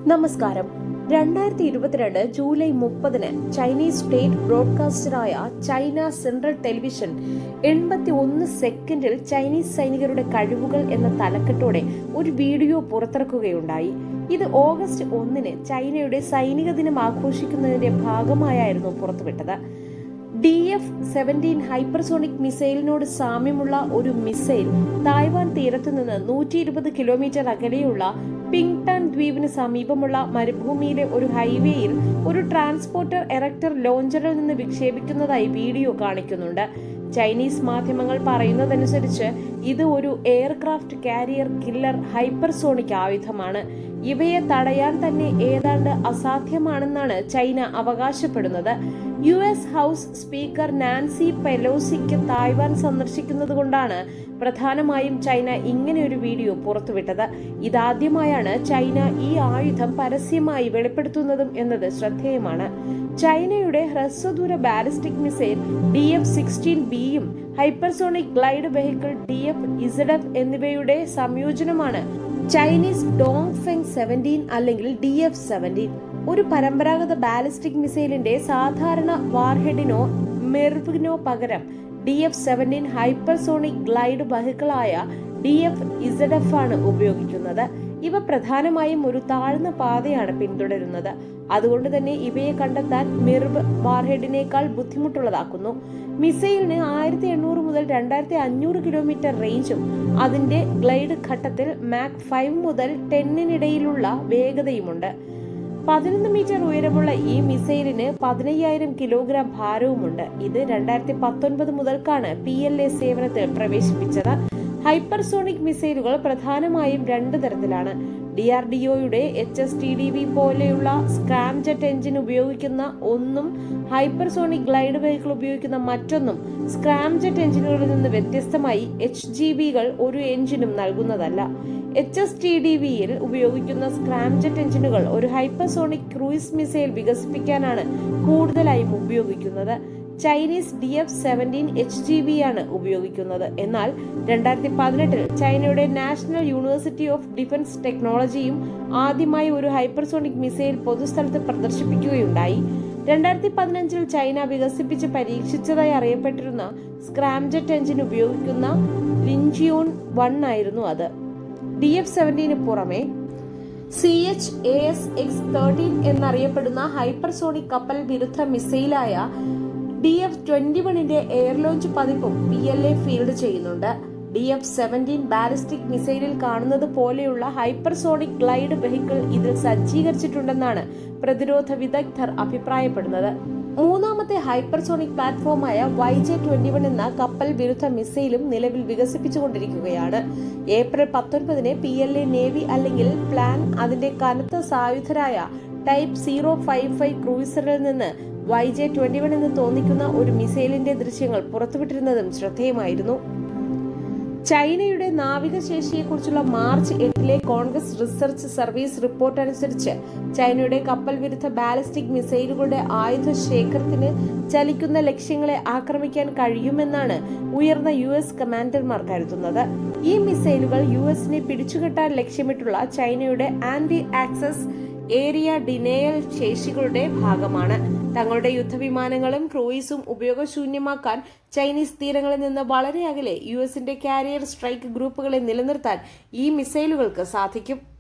നമസ്കാരം രണ്ടായിരത്തി ഇരുപത്തിരണ്ട് ജൂലൈ മുപ്പതിന് ചൈനീസ് സ്റ്റേറ്റ് ബ്രോഡ്കാസ്റ്ററായ ചൈന സെൻട്രൽ ടെലിവിഷൻ എൺപത്തി ഒന്ന് സെക്കൻഡിൽ ചൈനീസ് സൈനികരുടെ കഴിവുകൾ എന്ന തലക്കെട്ടോടെ ഒരു വീഡിയോ പുറത്തിറക്കുകയുണ്ടായി ഇത് ഓഗസ്റ്റ് ഒന്നിന് ചൈനയുടെ സൈനിക ദിനം ആഘോഷിക്കുന്നതിന്റെ ഭാഗമായായിരുന്നു പുറത്തുവിട്ടത് ഡി എഫ് സെവൻറ്റീൻ ഹൈപ്പർസോണിക് മിസൈലിനോട് സാമ്യമുള്ള ഒരു മിസൈൽ തായ്വാൻ തീരത്തു നിന്ന് നൂറ്റി ഇരുപത് കിലോമീറ്റർ അകലെയുള്ള പിങ്ടൺ ദ്വീപിന് സമീപമുള്ള മരുഭൂമിയിലെ ഒരു ഹൈവേയിൽ ഒരു ട്രാൻസ്പോർട്ടർ എറക്ടർ ലോഞ്ചറിൽ നിന്ന് വിക്ഷേപിക്കുന്നതായി വീഡിയോ കാണിക്കുന്നുണ്ട് ചൈനീസ് മാധ്യമങ്ങൾ പറയുന്നതനുസരിച്ച് ഇത് ഒരു എയർക്രാഫ്റ്റ് കാരിയർ കില്ലർ ഹൈപ്പർസോണിക് ആയുധമാണ് ഇവയെ തടയാൻ തന്നെ ഏതാണ്ട് അസാധ്യമാണെന്നാണ് ചൈന അവകാശപ്പെടുന്നത് U S house speaker Nancy പെലോസിക്ക് തായ്വാൻ സന്ദർശിക്കുന്നത് കൊണ്ടാണ് പ്രധാനമായും ചൈന ഇങ്ങനെ ഒരു വീഡിയോ പുറത്തുവിട്ടത് ഇതാദ്യമായാണ് ചൈന ഈ ആയുധം പരസ്യമായി വെളിപ്പെടുത്തുന്നതും എന്നത് ശ്രദ്ധേയമാണ് ചൈനയുടെ ഹ്രസ്വദൂര ballistic missile D F sixteen ബിയും hypersonic glide vehicle D F Z F എന്നിവയുടെ സംയോജനമാണ് ചൈനീസ് ഡോങ് ഫെങ് സെവൻറ്റീൻ അല്ലെങ്കിൽ ഡി എഫ് സെവൻറ്റീൻ ഒരു പരമ്പരാഗത ബാലിസ്റ്റിക് മിസൈലിന്റെ സാധാരണ വാർഹെഡിനോ മെർവിനോ പകരം D F seventeen hypersonic glide വെഹിക്കിളായ ഡി എഫ് ഇസഡഫ് ആണ് ഉപയോഗിക്കുന്നത് ഇവ പ്രധാനമായും ഒരു താഴ്ന്ന പാതയാണ് പിന്തുടരുന്നത് അതുകൊണ്ട് തന്നെ ഇവയെ കണ്ടെത്താൻ മിർവ് വാർഹെഡിനേക്കാൾ ബുദ്ധിമുട്ടുള്ളതാക്കുന്നു മിസൈലിന് ആയിരത്തി എണ്ണൂറ് മുതൽ രണ്ടായിരത്തി അഞ്ഞൂറ് കിലോമീറ്റർ റേഞ്ചും അതിന്റെ ഗ്ലൈഡ് ഘട്ടത്തിൽ മാക് ഫൈവ് മുതൽ ടെന്നിനിടയിലുള്ള വേഗതയുമുണ്ട് പതിനൊന്ന് മീറ്റർ ഉയരമുള്ള ഈ മിസൈലിന് പതിനയ്യായിരം കിലോഗ്രാം ഭാരവുമുണ്ട് ഇത് രണ്ടായിരത്തി പത്തൊൻപത് മുതൽക്കാണ് പി എൽ എ സേവനത്തിൽ പ്രവേശിപ്പിച്ചത് ഹൈപ്പർസോണിക് മിസൈലുകൾ പ്രധാനമായും രണ്ട് തരത്തിലാണ് ഡി ആർ ഡി ഒയുടെ H S T D V പോലെയുള്ള സ്ക്രാംജെറ്റ് എഞ്ചിൻ ഉപയോഗിക്കുന്ന ഒന്നും ഹൈപ്പർസോണിക് ഗ്ലൈഡ് വെഹിക്കിൾ ഉപയോഗിക്കുന്ന മറ്റൊന്നും സ്ക്രാംജെറ്റ് എഞ്ചിനുകളിൽ നിന്ന് വ്യത്യസ്തമായി എച്ച് ജി ബികൾ ഒരു എഞ്ചിനും നൽകുന്നതല്ല എച്ച് എസ് ടി ഡി വിയിൽ ഉപയോഗിക്കുന്ന സ്ക്രാംജെറ്റ് എഞ്ചിനുകൾ ഒരു ഹൈപ്പർസോണിക് ക്രൂയിസ് മിസൈൽ വികസിപ്പിക്കാനാണ് കൂടുതലായും ഉപയോഗിക്കുന്നത് Chinese D F seventeen H G B ആണ് ഉപയോഗിക്കുന്നത് എന്നാൽ രണ്ടായിരത്തി പതിനെട്ടിൽ ചൈനയുടെ നാഷണൽ യൂണിവേഴ്സിറ്റി ഓഫ് ഡിഫൻസ് ടെക്നോളജിയും ആദ്യമായി ഒരു ഹൈപ്പർസോണിക് മിസൈൽ പൊതുസ്ഥലത്ത് പ്രദർശിപ്പിക്കുകയുണ്ടായി രണ്ടായിരത്തി പതിനഞ്ചിൽ ചൈന വികസിപ്പിച്ച് പരീക്ഷിച്ചതായി അറിയപ്പെട്ടിരുന്ന സ്ക്രാംജെറ്റ് എഞ്ചിൻ ഉപയോഗിക്കുന്ന ലിൻജിയോൺ വൺ ആയിരുന്നു അത് ഡി എഫ് സെവൻറ്റീന് പുറമെ C H A S X thirteen എന്നറിയപ്പെടുന്ന ഹൈപ്പർസോണിക് കപ്പൽ വിരുദ്ധ മിസൈലായ ഡി എഫ് ട്വന്റി വണ്ണിന്റെ എയർ ലോഞ്ച് പതിപ്പും പി എൽ എ ഫീൽഡ് ചെയ്യുന്നുണ്ട് ഡി എഫ് സെവൻറ്റീൻ ബാലിസ്റ്റിക് മിസൈലിൽ കാണുന്നത് പോലെയുള്ള ഹൈപ്പർസോണിക് ഗ്ലൈഡ് വെഹിക്കിൾ ഇതിൽ സജ്ജീകരിച്ചിട്ടുണ്ടെന്നാണ് പ്രതിരോധ വിദഗ്ധർ അഭിപ്രായപ്പെടുന്നത് മൂന്നാമത്തെ ഹൈപ്പർസോണിക് പ്ലാറ്റ്ഫോമായ വൈ ജെ ട്വന്റി വൺ എന്ന കപ്പൽ വിരുദ്ധ മിസൈലും നിലവിൽ വികസിപ്പിച്ചുകൊണ്ടിരിക്കുകയാണ് ഏപ്രിൽ പത്തൊൻപതിന് പി എൽ എ നേവി അല്ലെങ്കിൽ പ്ലാൻ അതിന്റെ കനത്ത സായുധരായ ടൈപ്പ് സീറോ ഫൈവ് ഫൈവ് ക്രൂയിസറിൽ നിന്ന് വൈ ജെ ട്വന്റി വൺ എന്ന് തോന്നിക്കുന്ന ഒരു മിസൈലിന്റെ ദൃശ്യങ്ങൾ പുറത്തുവിട്ടിരുന്നതും ശ്രദ്ധേയമായിരുന്നു ചൈനയുടെ നാവികശേഷിയെക്കുറിച്ചുള്ള മാർച്ച് എട്ടിലെ കോൺഗ്രസ് റിസർച്ച് സർവീസ് റിപ്പോർട്ട് അനുസരിച്ച് ചൈനയുടെ കപ്പൽ വിരുദ്ധ ബാലിസ്റ്റിക് മിസൈലുകളുടെ ആയുധ ശേഖരത്തിന് ചലിക്കുന്ന ലക്ഷ്യങ്ങളെ ആക്രമിക്കാൻ കഴിയുമെന്നാണ് ഉയർന്ന യു എസ് കമാൻഡർമാർ കരുതുന്നത് ഈ മിസൈലുകൾ യു എസിനെ പിടിച്ചുകെട്ടാൻ ലക്ഷ്യമിട്ടുള്ള ചൈനയുടെ ആന്റി ആക്സസ് ഏരിയ ഡിനയൽ ശേഷികളുടെ ഭാഗമാണ് തങ്ങളുടെ യുദ്ധവിമാനങ്ങളും ക്രൂയിസും ഉപയോഗശൂന്യമാക്കാൻ ചൈനീസ് തീരങ്ങളിൽ നിന്ന് വളരെ അകലെ യു എസിന്റെ കാരിയർ സ്ട്രൈക്ക് ഗ്രൂപ്പുകളെ നിലനിർത്താൻ ഈ മിസൈലുകൾക്ക് സാധിക്കും